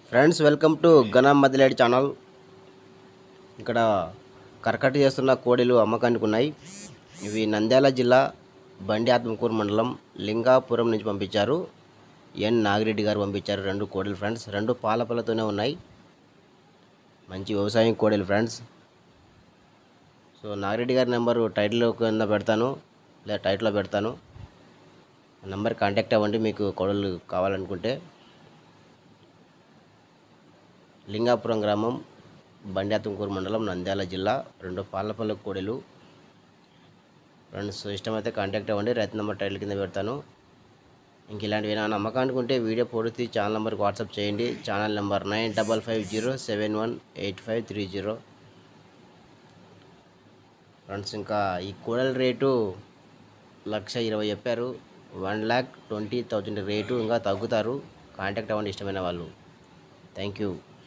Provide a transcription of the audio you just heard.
friends welcome to ఘన మదిలేడి channel ఇక్కడ కరకటి చేస్తున్న కోడిలు అమ్మకానికి ఉన్నాయి ఇవి నంద్యాల జిల్లా బండి ఆత్మకూరు మండలం లింగాపురం నుంచి పంపించారు ఎన్ నాగిరెడ్డి గారు పంపించారు రెండు కోడిలు ఫ్రెండ్స్ రెండు పాల పిల్లతోనే ఉన్నాయి మంచి వ్యవసాయం కోడిలు ఫ్రెండ్స్ సో నాగిరెడ్డి గారి నెంబరు టైటిల్ కింద పెడతాను లేదా టైటిల్లో పెడతాను ఆ నెంబర్ కాంటాక్ట్ అవ్వండి మీకు కోడలు కావాలనుకుంటే లింగాపురం గ్రామం బండ్యాతంకూరు మండలం నంద్యాల జిల్లా రెండు పాలపల్లి కోడెలు ఫ్రెండ్స్ ఇష్టమైతే కాంటాక్ట్ అవ్వండి రైతు నెంబర్ టైటిల్ కింద పెడతాను ఇంక ఇలాంటివి ఏమైనా నమ్మకానికి ఉంటే వీడియో పూర్తి ఛానల్ నెంబర్కి వాట్సాప్ చేయండి channel number nine double five zero seven one eight five three zero friends ఇంకా ఈ కూడల రేటు లక్ష ఇరవై చెప్పారు one lakh twenty thousand rate ఇంకా తగ్గుతారు కాంటాక్ట్ అవ్వండి ఇష్టమైన వాళ్ళు థ్యాంక్ యూ